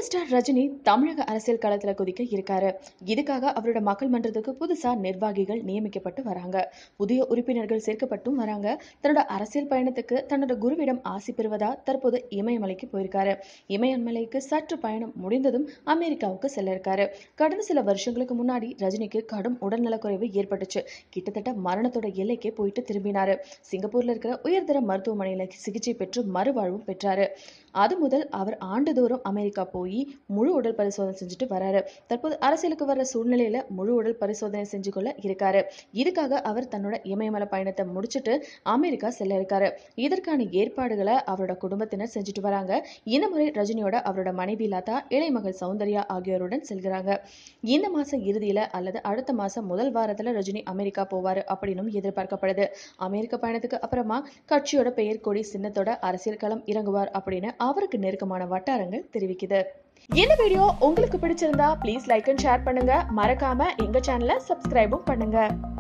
star Rajini தமிழக அரசியல் களத்துல குதிக்க இருக்காரு இதுக்காக அவரோட மக்கள் மன்றத்துக்கு புதுசா நிர்வாகிகள் நியமிக்கப்பட்டு வராங்க புதிய உறுப்பினர்கள் சேர்க்கப்பட்டும் வராங்க தன்னோட அரசியல் பயணத்துக்கு தன்னோட குருவிடம் ஆசி பெறுவதா தற்போது இமயமலைக்கு போயிருக்காரு இமயமலைக்கு சற்று பயணம் முடிந்ததும் அமெரிக்காவுக்கு செல்ல இருக்காரு கடந்த சில வருஷங்களுக்கு முன்னாடி ரஜினிக்கு கடும் உடல்நலக்குறைவு ஏற்பட்டுச்சு கிட்டத்தட்ட மரணத்தோட எல்லைக்கே போயிட்டு திரும்பினாரு சிங்கப்பூர்ல இருக்கிற உயர்தர மருத்துவமனையில சிகிச்சை பெற்று மறுவாழ்வும் பெற்றாரு அது முதல் அவர் ஆண்டுதோறும் அமெரிக்கா போய் முழு உடல் பரிசோதனை செஞ்சுட்டு வராரு தற்போது அரசியலுக்கு வர்ற சூழ்நிலையில முழு உடல் பரிசோதனை செஞ்சு கொள்ள இருக்காரு இதுக்காக அவர் தன்னோட இமயமலை பயணத்தை முடிச்சுட்டு அமெரிக்கா செல்ல இருக்காரு இதற்கான ஏற்பாடுகளை அவரோட குடும்பத்தினர் செஞ்சுட்டு வராங்க இந்த முறை ரஜினியோட அவரோட மனைவி லதா இளைமகள் சௌந்தர்யா ஆகியோருடன் செல்கிறாங்க இந்த மாசம் இறுதியில அல்லது அடுத்த மாசம் முதல் வாரத்துல ரஜினி அமெரிக்கா போவாரு அப்படின்னும் எதிர்பார்க்கப்படுது அமெரிக்க பயணத்துக்கு அப்புறமா கட்சியோட பெயர் கொடி சின்னத்தோட அரசியல் களம் இறங்குவார் அப்படின்னு அவருக்கு நெருக்கமான வட்டாரங்கள் தெரிவிக்குது இந்த வீடியோ உங்களுக்கு பிடிச்சிருந்தா ப்ளீஸ் லைக் அண்ட் ஷேர் பண்ணுங்க மறக்காம எங்க சேனலை சப்ஸ்கிரைபும் பண்ணுங்க